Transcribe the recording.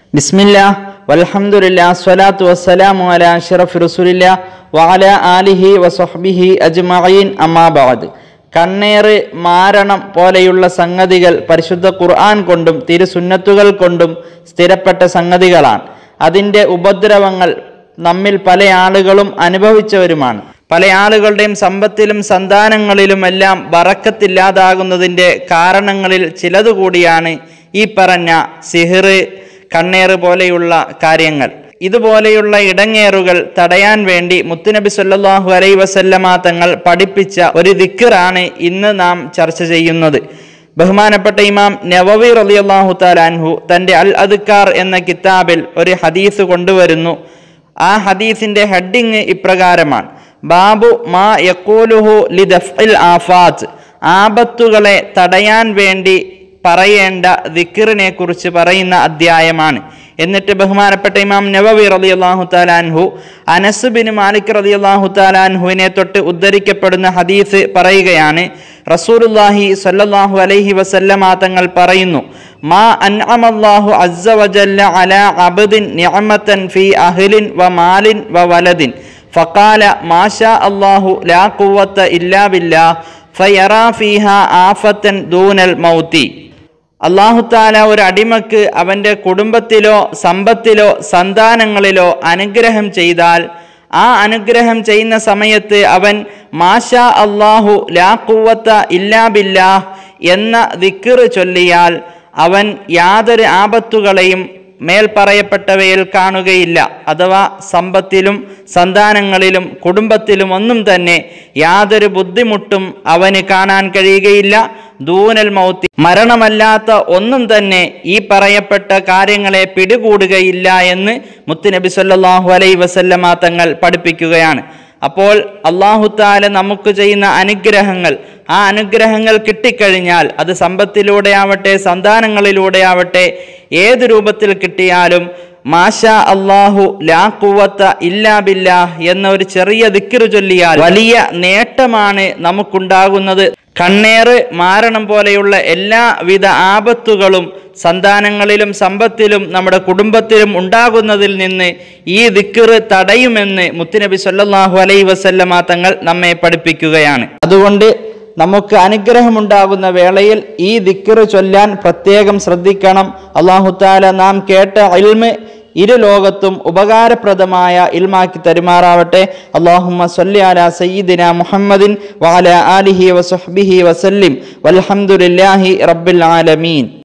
ബിസ്മില്ലാ വൽഹംദുലില്ലാ സ്വലാത്തു വസ്സലാമു അലാ അഷ്റഫ് റസൂലില്ലാ വഅല ആലിഹി വസ്വഹ്ബിഹി അജ്മഈൻ അമ്മാ ബഅദ് കണ്ണേറ് മാരണം പോലെയുള്ള സംഗതികൾ പരിശുദ്ധ ഖുർആൻ കൊണ്ടും തിരുസുന്നത്തുകൾ കൊണ്ടും സ്ഥിരപ്പെട്ട സംഗതികളാണ് അതിൻ്റെ ഉപദ്രവങ്ങൾ നമ്മിൽ പല ആളുകളും അനുഭവിച്ചവരുമാണ് പല ആളുകളുടെയും സമ്പത്തിലും സന്താനങ്ങളിലുമെല്ലാം ബറക്കത്തില്ലാതാകുന്നതിൻ്റെ കാരണങ്ങളിൽ ചിലതുകൂടിയാണ് ഈ പറഞ്ഞ സിഹിറ് കണ്ണേറ് പോലെയുള്ള കാര്യങ്ങൾ ഇതുപോലെയുള്ള ഇടങ്ങേറുകൾ തടയാൻ വേണ്ടി മുത്തുനബി സല്ലല്ലാഹു അലൈ വസല്ലമ തങ്ങൾ പഠിപ്പിച്ച ഒരു ദിക്കറാണ് ഇന്ന് നാം ചർച്ച ചെയ്യുന്നത് ബഹുമാനപ്പെട്ട ഇമാം നവവി റളിയല്ലാഹു താലാൻഹു തൻ്റെ അൽ അദ്ക്കാർ എന്ന കിതാബിൽ ഒരു ഹദീസ് കൊണ്ടുവരുന്നു ആ ഹദീസിന്റെ ഹെഡിങ് ഇപ്രകാരമാണ് ബാബു മാ യക്കൂലുഹു ലിദഫ്ഇൽ ആഫാത്ത് ആപത്തുകളെ തടയാൻ വേണ്ടി പറയേണ്ട ദിക്കറിനെ കുറിച്ച് പറയുന്ന അധ്യായമാണ് എന്നിട്ട് ബഹുമാനപ്പെട്ട ഇമാം നവവി റളിയല്ലാഹു താലാൻഹു അനസ് ബിൻ മാലിക് റളിയല്ലാഹു താലാൻഹുവിനെ തൊട്ട് ഉദ്ധരിക്കപ്പെടുന്ന ഹദീസ് പറയുകയാണ് റസൂലുല്ലാഹി സല്ലല്ലാഹു അലൈഹി വസല്ലമ തങ്ങൾ പറയുന്നു മാ അൻഅമല്ലാഹു അസ്സ വജല്ല അലാ അബ്ദിൻ നിഅമതൻ ഫീ അഹ്ലിൻ വ മാലിൻ വ വലദിൻ ഫഖാല മാ ഷാ അല്ലാഹു ലാ ഖുവത ഇല്ലാ ബില്ലാഹ് ഫയറാ ഫീഹാ ആഫത്തൻ ദൂനൽ മൗതി അള്ളാഹുത്താല ഒരു അടിമക്ക് അവൻ്റെ കുടുംബത്തിലോ സമ്പത്തിലോ സന്താനങ്ങളിലോ അനുഗ്രഹം ചെയ്താൽ ആ അനുഗ്രഹം ചെയ്യുന്ന സമയത്ത് അവൻ മാഷാ അള്ളാഹു ലാ കുവത്ത ഇല്ലാ ബില്ലാഹ് എന്ന ദിക്കറ് ചൊല്ലിയാൽ അവൻ യാതൊരു ആപത്തുകളെയും മേൽ പറയപ്പെട്ടവയിൽ കാണുകയില്ല അഥവാ സമ്പത്തിലും സന്താനങ്ങളിലും കുടുംബത്തിലും ഒന്നും തന്നെ യാതൊരു ബുദ്ധിമുട്ടും അവന് കാണാൻ കഴിയുകയില്ല ദൂനൽ മൗത്തി മരണമല്ലാത്ത ഒന്നും തന്നെ ഈ പറയപ്പെട്ട കാര്യങ്ങളെ പിടികൂടുകയില്ല എന്ന് മുത്തുനബി സല്ലല്ലാഹു അലൈ വസല്ലമ തങ്ങൾ പഠിപ്പിക്കുകയാണ് അപ്പോൾ അള്ളാഹുത്താല നമുക്ക് ചെയ്യുന്ന അനുഗ്രഹങ്ങൾ ആ അനുഗ്രഹങ്ങൾ കിട്ടിക്കഴിഞ്ഞാൽ അത് സമ്പത്തിലൂടെ ആവട്ടെ സന്താനങ്ങളിലൂടെ ആവട്ടെ ഏത് രൂപത്തിൽ കിട്ടിയാലും മാഷ അള്ളാഹു ലാ കുവത്ത ഇല്ലാ ബില്ലാ എന്ന ഒരു ചെറിയ ദിക്കിറു ചൊല്ലിയാൽ വലിയ നേട്ടമാണ് നമുക്കുണ്ടാകുന്നത് കണ്ണേറ് മാരണം പോലെയുള്ള എല്ലാവിധ ആപത്തുകളും സന്താനങ്ങളിലും സമ്പത്തിലും നമ്മുടെ കുടുംബത്തിലും ഉണ്ടാകുന്നതിൽ നിന്ന് ഈ ദിക്കറ് തടയുമെന്ന് മുത്തുനബി സല്ലല്ലാഹു അലൈ വസല്ലമ തങ്ങൾ നമ്മെ പഠിപ്പിക്കുകയാണ് അതുകൊണ്ട് നമുക്ക് അനുഗ്രഹമുണ്ടാകുന്ന വേളയിൽ ഈ ദിക്കറ് ചൊല്ലാൻ പ്രത്യേകം ശ്രദ്ധിക്കണം അള്ളാഹുത്താല നാം കേട്ട ഇൽമ് ഇരു ലോകത്തും ഉപകാരപ്രദമായ ഇൽമാക്കി തരുമാറാവട്ടെ അള്ളാഹുമ്മ സല്ലി അല സയ്യിദിന മുഹമ്മദിൻ വഅല ആലിഹി വസുഹ്ബിഹി വസല്ലിം വൽഹംദുലില്ലാഹി റബ്ബിൽ ആലമീൻ